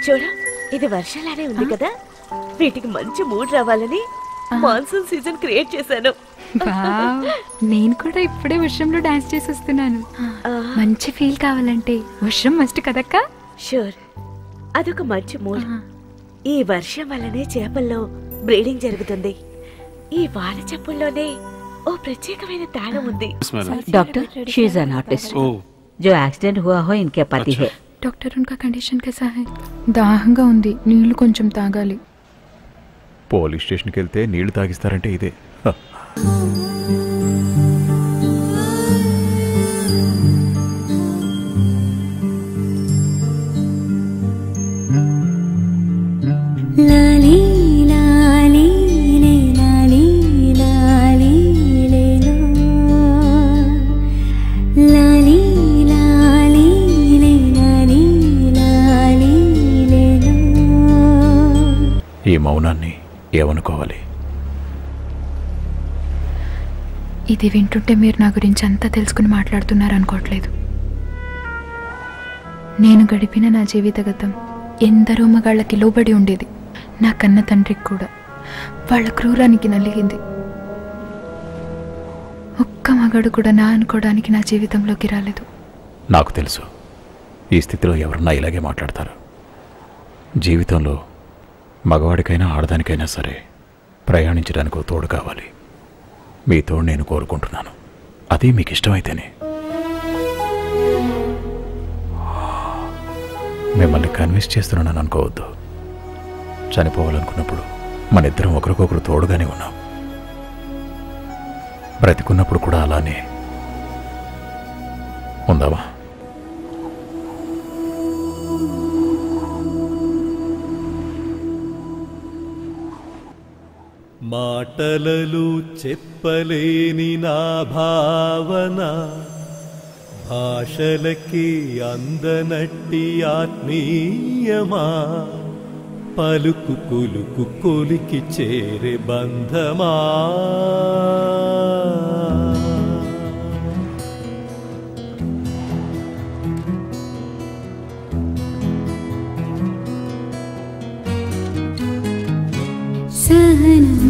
చూడు ఇది వర్షాలానే ఉంది కదా వీటికి మంచి మూడ్ రావాలని మాన్సూన్ సీజన్ క్రియేట్ చేశాను వావ్, నేను కూడా ఇప్పుడే వర్షంలో డాన్స్ చేసి వస్తున్నాను మంచి ఫీల్ కావాలంటే వర్షం మస్ట్ కదక్క షూర్ అదొక మంచి మూడ్ ఈ వర్షం వల్లనే చేపల్లో బ్రీడింగ్ జరుగుతుంది ఈ వాన చెప్పుల్లోనే ఓ ప్రత్యేకమైన తాళం ఉంది doctor she is an artist ఓ जो एक्सीडेंट हुआ हो इनके पति है డాక్టర్ ఉన్కా కండిషన్ कैसा है దాహంగా ఉంది నీళ్లు కొంచెం తాగాలి పోలీస్ స్టేషన్కి వెళ్తే నీళ్లు తాగిస్తారంటే ఇదే హ. లాలీ లాలీ లే లాలీ లాలీ లే లో. లాలీ లాలీ లే లాలీ లాలీ లే లో. ఈ మౌనాన్ని ఏమనుకోవాలి ఇది వింటుంటే మీరు నా గురించి అంతా తెలుసుకుని మాట్లాడుతున్నారు అనుకోవట్లేదు నేను గడిపిన నా జీవిత గతం ఎందరో మగాళ్ళకి లోబడి ఉండేది నా కన్న తండ్రికి కూడా వాళ్ళ క్రూరానికి నలిగింది ఒక్క మగాడు కూడా నా అనుకోవడానికి నా జీవితంలోకి రాలేదు నాకు తెలుసు ఈ స్థితిలో ఎవరన్నా ఇలాగే మాట్లాడతారు జీవితంలో మగవాడికైనా ఆడదానికైనా సరే ప్రయాణించడానికి ఓ తోడు కావాలి మీ తోడు నేను కోరుకుంటున్నాను అది మీకు ఇష్టమైతేనే మిమ్మల్ని కన్విన్స్ చేస్తున్నానని అనుకోవద్దు చనిపోవాలనుకున్నప్పుడు మన ఇద్దరం ఒకరికొకరు తోడుగానే ఉన్నాం బ్రతికున్నప్పుడు కూడా అలానే ఉందామా మాటలలు చెప్పలేని నా భావన భాషలకి అందనట్టి ఆత్మీయమా పలుకు కొలుకు కొలికి చేరే బంధమా సహనం